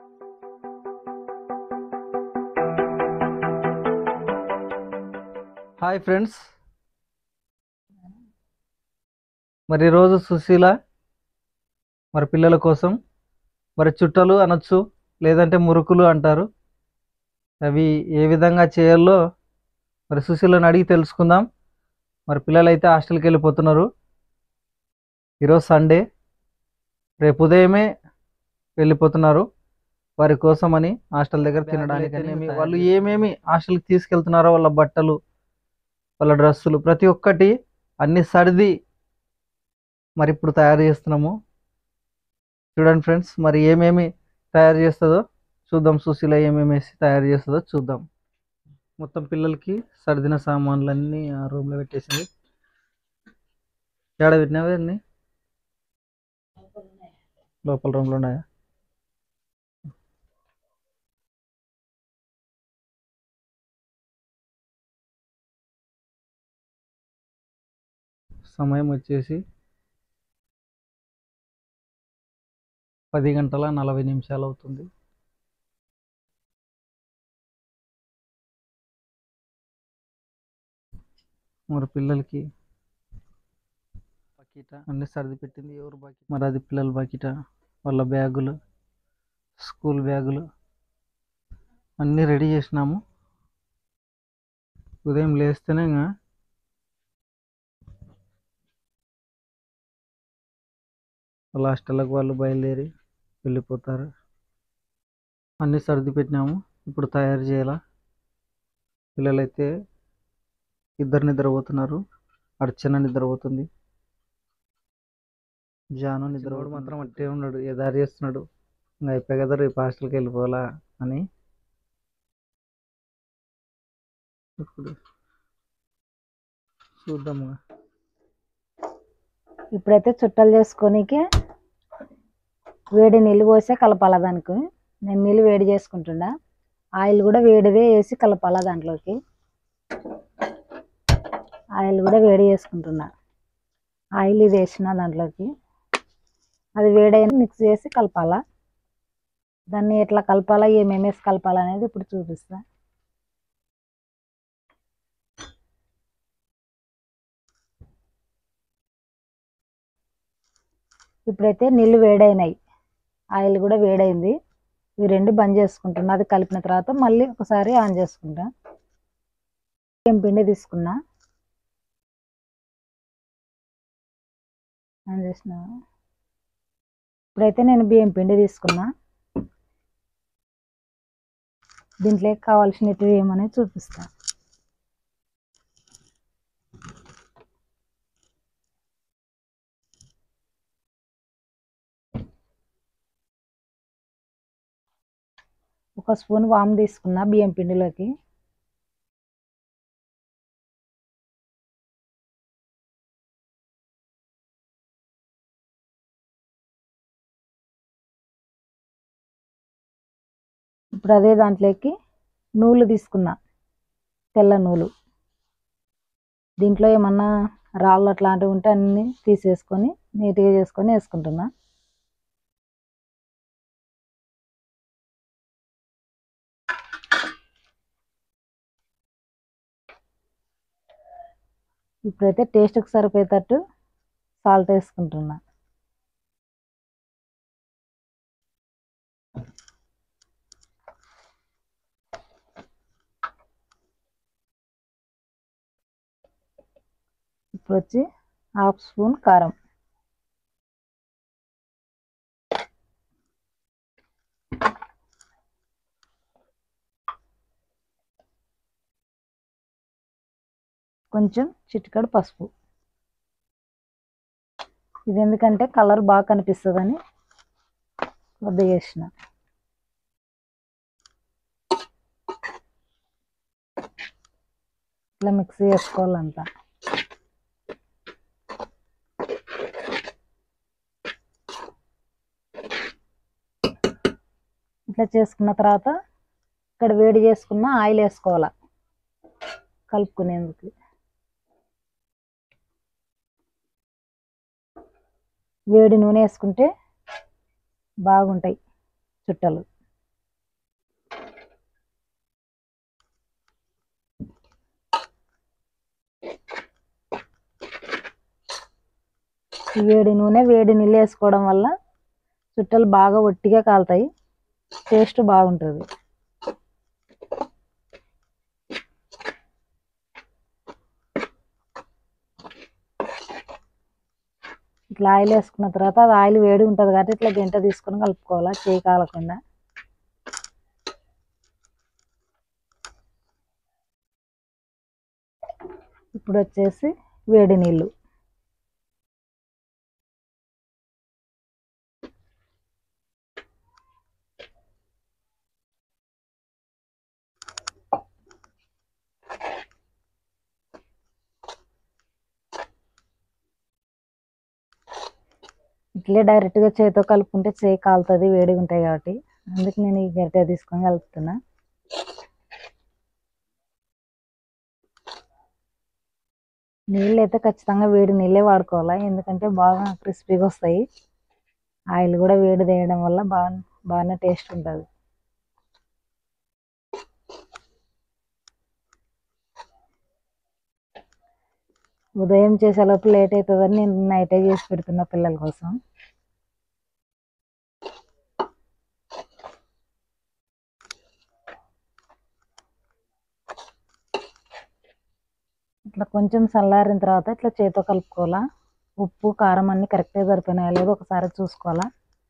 Hi friends మరి ఈరోజు సుశీల మరి పిల్లల కోసం మరి చుట్టలు అనొచ్చు లేదంటే మురుకులు అంటారు అవి ఏ విధంగా చేయాలో మరి సుశీలను అడిగి తెలుసుకుందాం మరి పిల్లలు అయితే హాస్టల్కి వెళ్ళిపోతున్నారు ఈరోజు సండే రేపు ఉదయమే వెళ్ళిపోతున్నారు వారి కోసమని హాస్టల్ దగ్గర తినడానికి వాళ్ళు ఏమేమి హాస్టల్కి తీసుకెళ్తున్నారో వాళ్ళ బట్టలు వాళ్ళ డ్రెస్సులు ప్రతి ఒక్కటి అన్ని సర్ది మరి ఇప్పుడు తయారు చేస్తున్నాము చూడండి ఫ్రెండ్స్ మరి ఏమేమి తయారు చేస్తుందో చూద్దాం సుశీల ఏమేమి వేసి తయారు చేస్తుందో చూద్దాం మొత్తం పిల్లలకి సర్దిన సామాన్లన్నీ ఆ రూమ్లో పెట్టేసింది ఏడ పెట్టినావే అన్ని లోపల రూమ్లో ఉన్నాయా సమయం వచ్చేసి పది గంటల నలభై నిమిషాలు అవుతుంది మరి పిల్లలకి బకీట అన్ని సర్ది పెట్టింది ఎవరు బకీట మరి అది పిల్లల బకీట వాళ్ళ బ్యాగులు స్కూల్ బ్యాగులు అన్నీ రెడీ చేసినాము ఉదయం లేస్తేనే ఇంకా వాళ్ళ హాస్టల్కి వాళ్ళు బయలుదేరి వెళ్ళిపోతారు అన్నీ సర్ది పెట్టినాము ఇప్పుడు తయారు చేయాలా పిల్లలైతే ఇద్దరు నిద్రపోతున్నారు అర్చన నిద్రపోతుంది జాను నిద్రపోడు మాత్రం అట్టే ఉన్నాడు ఎదారి చేస్తున్నాడు ఇంకా అయిపోయి కదా రేపు హాస్టల్కి వెళ్ళిపోవాలా అని ఇప్పుడు చూద్దాము ఇప్పుడైతే చుట్టలు చేసుకోనీకి వేడి నీళ్ళు పోసే కలపాల దానికి నేను నీళ్ళు వేడి చేసుకుంటున్నా ఆయిల్ కూడా వేడిదే వేసి కలపాల దాంట్లోకి ఆయిల్ కూడా వేడి చేసుకుంటున్నా ఆయిల్ ఇది వేసిన దాంట్లోకి అది వేడైన మిక్స్ చేసి కలపాలా దాన్ని ఎట్లా కలపాలా ఏమేమి వేసి కలపాలా అనేది ఇప్పుడు చూపిస్తా ఇప్పుడైతే నీళ్ళు వేడైనాయి ఆయిల్ కూడా వేడైంది ఇవి రెండు బంద్ చేసుకుంటున్నా అది కలిపిన తర్వాత మళ్ళీ ఒకసారి ఆన్ చేసుకుంటా బియ్యం పిండి తీసుకున్నా ఆన్ చేసిన ఇప్పుడైతే నేను బియ్యం పిండి తీసుకున్నా దీంట్లోకి కావాల్సినవి ఏమనేది చూపిస్తా ఒక స్పూన్ వాము తీసుకున్నా బియ్యం పిండిలోకి ఇప్పుడు అదే దాంట్లోకి నూలు తీసుకున్నా తెల్ల నూలు దీంట్లో ఏమన్నా రాళ్ళు అట్లాంటివి ఉంటే అన్నీ తీసేసుకొని నీట్గా చేసుకొని వేసుకుంటున్నా ఇప్పుడైతే టేస్ట్కి సరిపోయేటట్టు సాల్ట్ వేసుకుంటున్నా ఇప్పుడు వచ్చి హాఫ్ స్పూన్ కారం కొంచెం చిటికడు పసుపు ఇది ఎందుకంటే కలర్ బాగా కనిపిస్తుందని కొద్దిగా వేసిన ఇట్లా మిక్సీ చేసుకోవాలంతా ఇట్లా చేసుకున్న తర్వాత ఇక్కడ వేడి చేసుకున్న ఆయిల్ వేసుకోవాలి కలుపుకునేందుకు వేడి నూనె వేసుకుంటే బాగుంటాయి చుట్టలు ఈ వేడి నూనె వేడి నీళ్ళు వేసుకోవడం వల్ల చుట్టలు బాగా ఒట్టిగా కాలుతాయి టేస్ట్ బాగుంటుంది ఇట్లా ఆయిల్ వేసుకున్న తర్వాత అది ఆయిల్ వేడి ఉంటుంది కాబట్టి ఇట్లా గంట తీసుకొని కలుపుకోవాలా చేయి కాలకుండా ఇప్పుడు వచ్చేసి వేడి నీళ్ళు ఇట్లే డైరెక్ట్గా చేతితో కలుపుకుంటే చేయి కాలుతుంది వేడిగా ఉంటాయి కాబట్టి అందుకే నేను ఈ గరిటె తీసుకొని కలుపుతున్నా నీళ్ళు అయితే ఖచ్చితంగా వేడి నీళ్ళే వాడుకోవాలి ఎందుకంటే బాగా క్రిస్పీగా వస్తాయి ఆయిల్ కూడా వేడి వేయడం వల్ల బాగా బాగానే టేస్ట్ ఉంటుంది ఉదయం చేసేలోపు లేట్ అవుతుందని నేను నైటే చేసి పెడుతున్నా పిల్లల కోసం ఇట్లా కొంచెం చల్లారిన తర్వాత ఇట్లా చేతితో కలుపుకోవాలా ఉప్పు కారం అన్నీ కరెక్ట్గా సరిపోయినాయా లేదో ఒకసారి చూసుకోవాలా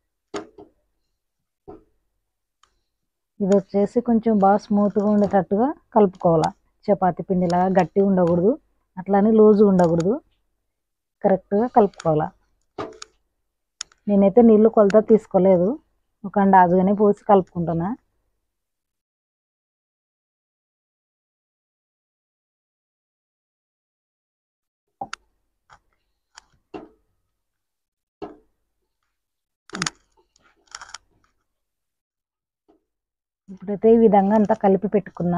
ఇది వచ్చేసి కొంచెం బాగా స్మూత్గా ఉండేటట్టుగా కలుపుకోవాలా చపాతి పిండిలాగా గట్టిగా ఉండకూడదు అట్లానే లూజుగా ఉండకూడదు కరెక్ట్గా కలుపుకోవాలా నేనైతే నీళ్ళు కొలత తీసుకోలేదు ఒక అందాజుగానే పోసి కలుపుకుంటున్నా ఇప్పుడైతే ఈ విధంగా అంతా కలిపి పెట్టుకున్నా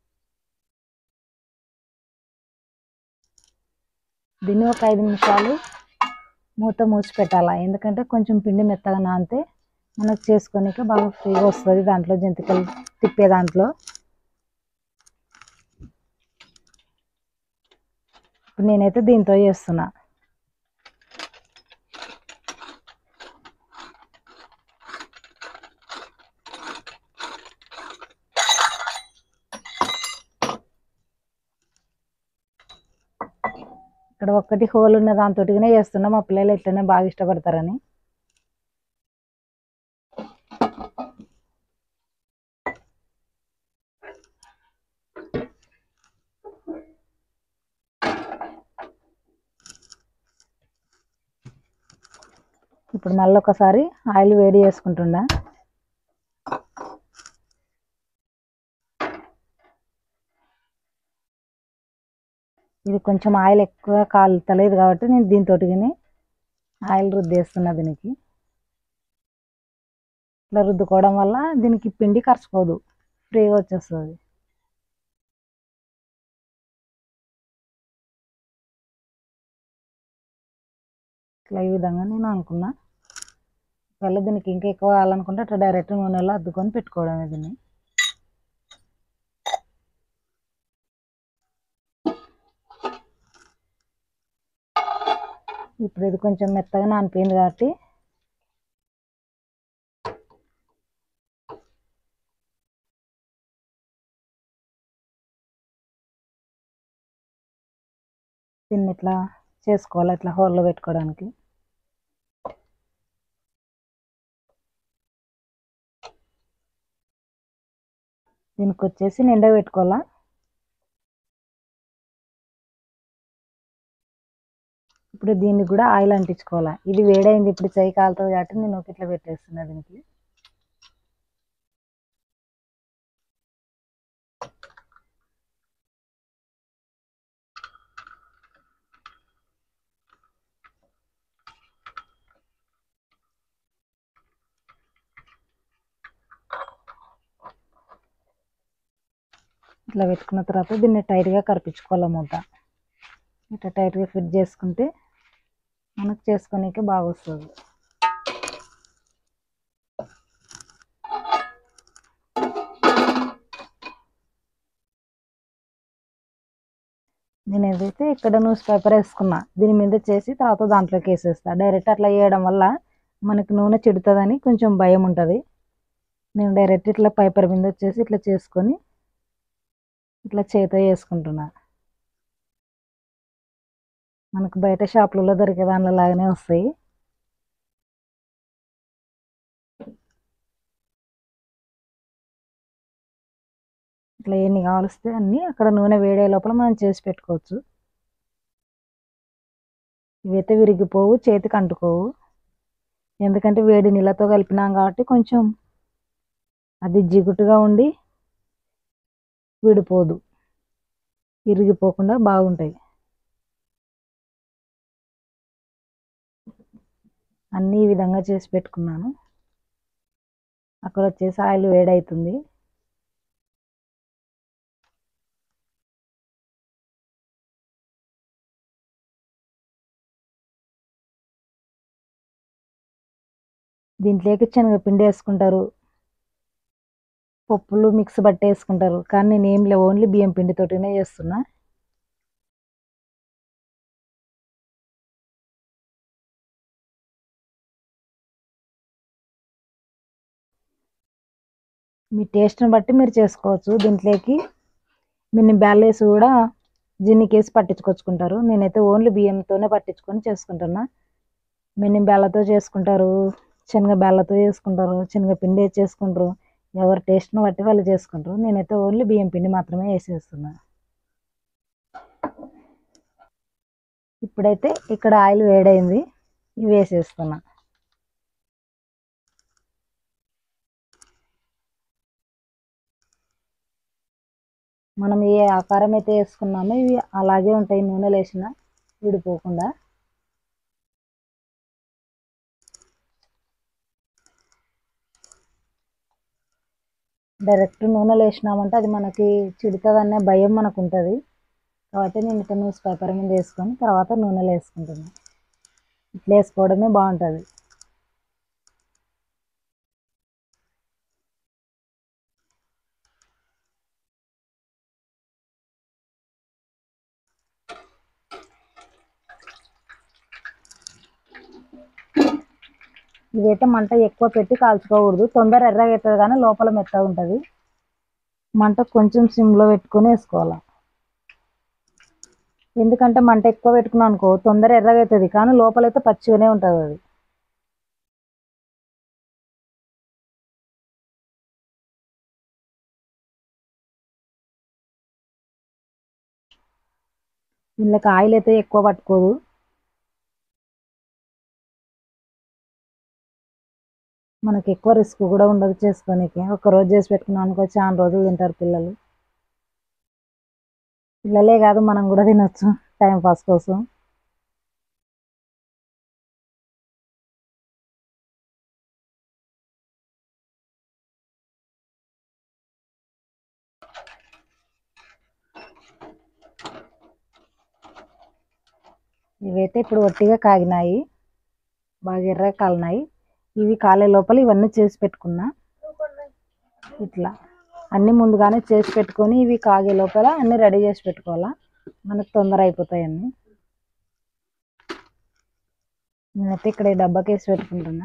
దీన్ని ఒక ఐదు నిమిషాలు మూత మూసి పెట్టాలా ఎందుకంటే కొంచెం పిండి మెత్తగా నానితే మనకు చేసుకోనికి బాగా ఫ్రీగా వస్తుంది దాంట్లో జంతికలు తిప్పే దాంట్లో ఇప్పుడు నేనైతే దీంతో చేస్తున్నా ఇక్కడ ఒక్కటి హోల్ ఉన్న దాంతోటిగానే చేస్తున్నా మా పిల్లలు ఇట్లనే బాగా ఇష్టపడతారని ఇప్పుడు మళ్ళీ ఒకసారి ఆయిల్ వేడి చేసుకుంటుండా ఇది కొంచెం ఆయిల్ ఎక్కువ కాలుతలేదు కాబట్టి నేను దీంతో ఆయిల్ రుద్దేస్తున్నా దీనికి ఇట్లా రుద్దుకోవడం వల్ల దీనికి పిండి కరచుకోదు ఫ్రీగా వచ్చేస్తుంది ఇట్లా ఈ విధంగా నేను అనుకున్నా ఒకవేళ దీనికి ఇంకా ఎక్కువ కావాలనుకుంటే అట్లా డైరెక్ట్ నూనెలో అద్దుకొని పెట్టుకోవడమే దీన్ని ఇప్పుడు ఇది కొంచెం మెత్తగా నానిపోయింది కాబట్టి దీన్ని ఇట్లా చేసుకోవాలి ఇట్లా హోల్లో పెట్టుకోవడానికి దీనికి వచ్చేసి నిండా పెట్టుకోవాలా ఇప్పుడు దీన్ని కూడా ఆయిల్ అంటించుకోవాలా ఇది వేడైంది ఇప్పుడు చెయ్యి కాలుతుంది కాబట్టి నేను ఒక ఇట్లా పెట్టేస్తున్నా దీనికి ఇట్లా పెట్టుకున్న తర్వాత దీన్ని టైట్గా కరిపించుకోవాలి మూట ఇట్లా టైట్గా ఫిట్ చేసుకుంటే మనకు చేసుకోనీకి బాగా వస్తుంది నేను నేనైతే ఇక్కడ న్యూస్ పేపర్ వేసుకున్నా దీని మీద చేసి తర్వాత దాంట్లోకి వేసేస్తా డైరెక్ట్ అట్లా వేయడం వల్ల మనకి నూనె చెడుతుందని కొంచెం భయం ఉంటుంది నేను డైరెక్ట్ ఇట్లా పేపర్ మీద వచ్చేసి ఇట్లా చేసుకొని ఇట్లా చేతితో వేసుకుంటున్నా మనకు బయట షాపులలో దొరికే దానిలో లాగానే వస్తాయి ఇట్లా ఎన్ని కావలిస్తే అన్నీ అక్కడ నూనె వేడే లోపల మనం చేసి పెట్టుకోవచ్చు ఇవైతే విరిగిపోవు చేతికి అంటుకోవు ఎందుకంటే వేడి నీళ్ళతో కలిపినాం కాబట్టి కొంచెం అది జిగుటుగా ఉండి విడిపోదు విరిగిపోకుండా బాగుంటాయి అన్నీ ఈ విధంగా చేసి పెట్టుకున్నాను అక్కడ వచ్చేసి ఆయిల్ వేడవుతుంది దీంట్లోకి శనగపిండి వేసుకుంటారు పప్పులు మిక్స్ బట్టి వేసుకుంటారు కానీ నేను ఏం లేవు ఓన్లీ బియ్యం పిండితోటినే చేస్తున్నా మీ టేస్ట్ని బట్టి మీరు చేసుకోవచ్చు దీంట్లోకి మిన్ని బ్యాలెస్ కూడా జిన్నికేసి పట్టించుకొచ్చుకుంటారు నేనైతే ఓన్లీ బియ్యంతోనే పట్టించుకొని చేసుకుంటున్నా మిన్ని బేళ్ళతో చేసుకుంటారు శనగ బేళ్ళతో చేసుకుంటారు శనగ పిండి వేసి చేసుకుంటారు ఎవరి టేస్ట్ని బట్టి వాళ్ళు చేసుకుంటారు నేనైతే ఓన్లీ బియ్యం పిండి మాత్రమే వేసేస్తున్నా ఇప్పుడైతే ఇక్కడ ఆయిల్ వేడైంది ఇవి వేసేస్తున్నా మనం ఏ ఆకారం అయితే వేసుకున్నామో ఇవి అలాగే ఉంటాయి నూనెలు వేసిన విడిపోకుండా డైరెక్ట్ నూనెలు వేసినామంటే అది మనకి చిడుతుందనే భయం మనకు ఉంటుంది కాబట్టి నేను ఇట్లా న్యూస్ పేపర్ మీద వేసుకొని తర్వాత నూనెలు వేసుకుంటున్నాను ఇట్లా వేసుకోవడమే బాగుంటుంది ఇదైతే మంట ఎక్కువ పెట్టి కాల్చుకోకూడదు తొందర ఎర్రగా అవుతుంది కానీ లోపల మెత్తగా ఉంటుంది మంట కొంచెం సిమ్లో పెట్టుకొని వేసుకోవాలి ఎందుకంటే మంట ఎక్కువ పెట్టుకున్నాం అనుకో తొందర ఎర్రగా అవుతుంది కానీ లోపలైతే పచ్చిగానే ఉంటుంది అది వీళ్ళకి ఆయిల్ అయితే ఎక్కువ పట్టుకోదు మనకి ఎక్కువ రిస్క్ కూడా ఉండదు చేసుకోనికి ఒక రోజు చేసి పెట్టుకున్నాం అనుకో చాలా రోజులు తింటారు పిల్లలు పిల్లలే కాదు మనం కూడా తినొచ్చు టైం పాస్ కోసం ఇవైతే ఇప్పుడు ఒట్టిగా కాగినాయి బాగా ఎర్రగా కాలినాయి ఇవి కాలే లోపల ఇవన్నీ చేసి పెట్టుకున్నా ఇట్లా అన్నీ ముందుగానే చేసి పెట్టుకొని ఇవి కాగే లోపల అన్నీ రెడీ చేసి పెట్టుకోవాలా మనకు తొందర అయిపోతాయి అన్నీ నేనైతే ఇక్కడ ఈ డబ్బాకి వేసి పెట్టుకుంటున్నా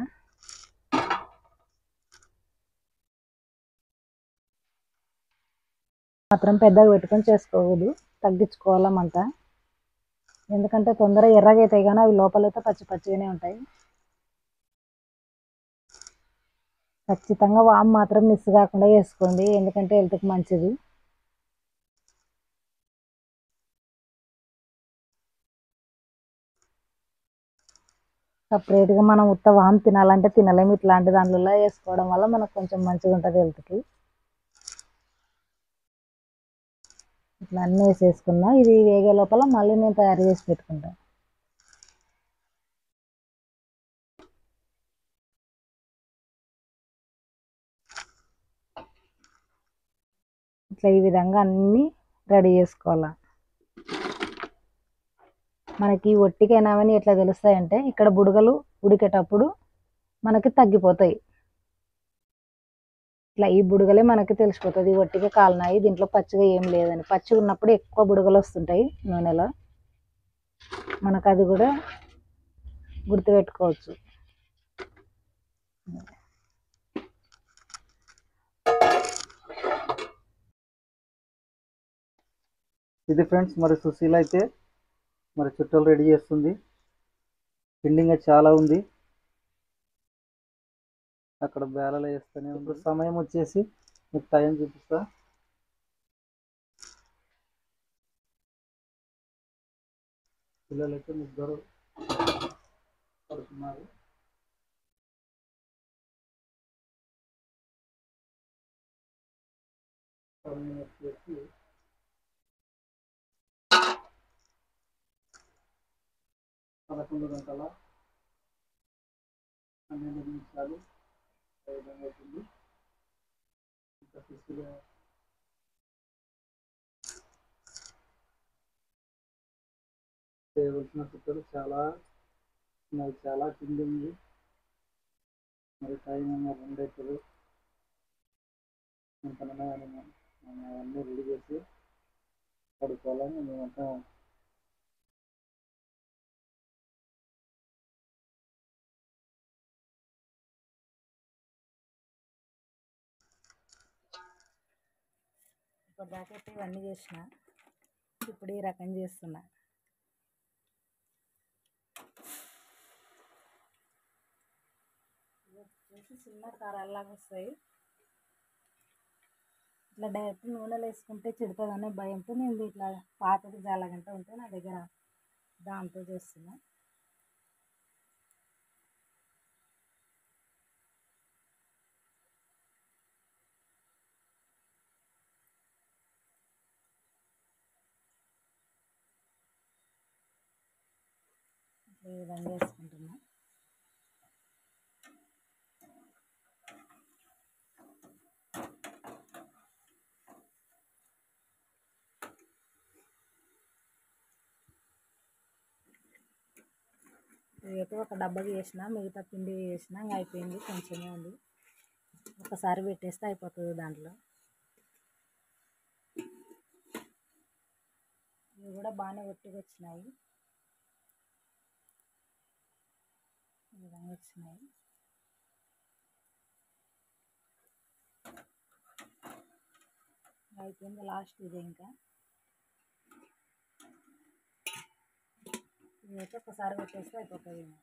మాత్రం పెద్దగా పెట్టుకొని చేసుకోకూడదు తగ్గించుకోవాలా మంట ఎందుకంటే తొందర ఎర్రగా అవుతాయి కానీ అవి లోపలైతే పచ్చి పచ్చిగానే ఉంటాయి ఖచ్చితంగా వామ్ మాత్రం మిస్ కాకుండా వేసుకోండి ఎందుకంటే హెల్త్కి మంచిది సపరేట్గా మనం ఉత్త వామ్ తినాలంటే తినలేము ఇట్లాంటి దాంట్లో వేసుకోవడం వల్ల మనకు కొంచెం మంచిగా ఉంటుంది హెల్త్కి ఇట్లా అన్నీ వేసేసుకున్నా ఇది వేగే లోపల మళ్ళీ నేను తయారు చేసి పెట్టుకుంటాను ఇట్లా ఈ విధంగా అన్నీ రెడీ చేసుకోవాలా మనకి ఒట్టికైనామని ఎట్లా తెలుస్తాయంటే ఇక్కడ బుడగలు ఉడికేటప్పుడు మనకి తగ్గిపోతాయి ఇట్లా ఈ బుడగలే మనకి తెలిసిపోతుంది ఒట్టిగా కాలినాయి దీంట్లో పచ్చిగా ఏం లేదని పచ్చిగా ఉన్నప్పుడు ఎక్కువ బుడగలు వస్తుంటాయి నూనెలో మనకు అది కూడా గుర్తుపెట్టుకోవచ్చు ఇది ఫ్రెండ్స్ మరి సుశీల అయితే మరి చుట్టలు రెడీ చేస్తుంది పిండింగ్ చాలా ఉంది అక్కడ బేలలు వేస్తూనే ఉంది సమయం వచ్చేసి మీకు టైం చూపిస్తా పిల్లలైతే ముగ్గురు పడుతున్నారు సమయం వచ్చేసి పదకొండు గంటల పన్నెండు నిమిషాలు ఏ విధంగా అవుతుంది ఇంకా ఫిష్గా చేయవలసిన చుట్టలు చాలా మరి చాలా కింద ఉంది మరి టైం ఏమో రెండు అవుతుంది ఇంకా అవన్నీ రెడీ చేసి పడుకోవాలని మేమంతా ఇప్పటిదాకా అయితే ఇవన్నీ చేసిన ఇప్పుడు ఈ రకం చేస్తున్నా ఇవి వచ్చేసి చిన్న కారాల్లాగా వస్తాయి ఇట్లా డైరెక్ట్ నూనెలో వేసుకుంటే చెడుతుందనే భయంతో నేను ఇట్లా పాతది జాలగంట ఉంటే నా దగ్గర దాంతో చేస్తున్నా ఈ విధంగా వేసుకుంటున్నా ఇదైతే ఒక డబ్బాకి వేసిన మిగతా పిండి వేసిన ఇంకా అయిపోయింది కొంచెమే ఉంది ఒకసారి పెట్టేస్తే అయిపోతుంది దాంట్లో ఇవి కూడా బాగానే ఒట్టిగా వచ్చినాయి ఈ విధంగా వచ్చినాయి అయిపోయింది లాస్ట్ ఇదే ఇంకా ఇదైతే ఒకసారి పెట్టేస్తే అయిపోతుంది ఇంకా.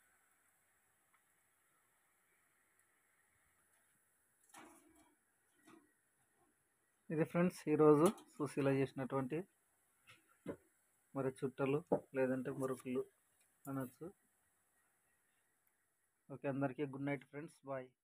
ఇది ఫ్రెండ్స్ ఈరోజు సుశీల చేసినటువంటి మరి చుట్టలు లేదంటే మురుకులు అనొచ్చు ఓకే అందరికీ గుడ్ నైట్ ఫ్రెండ్స్ బాయ్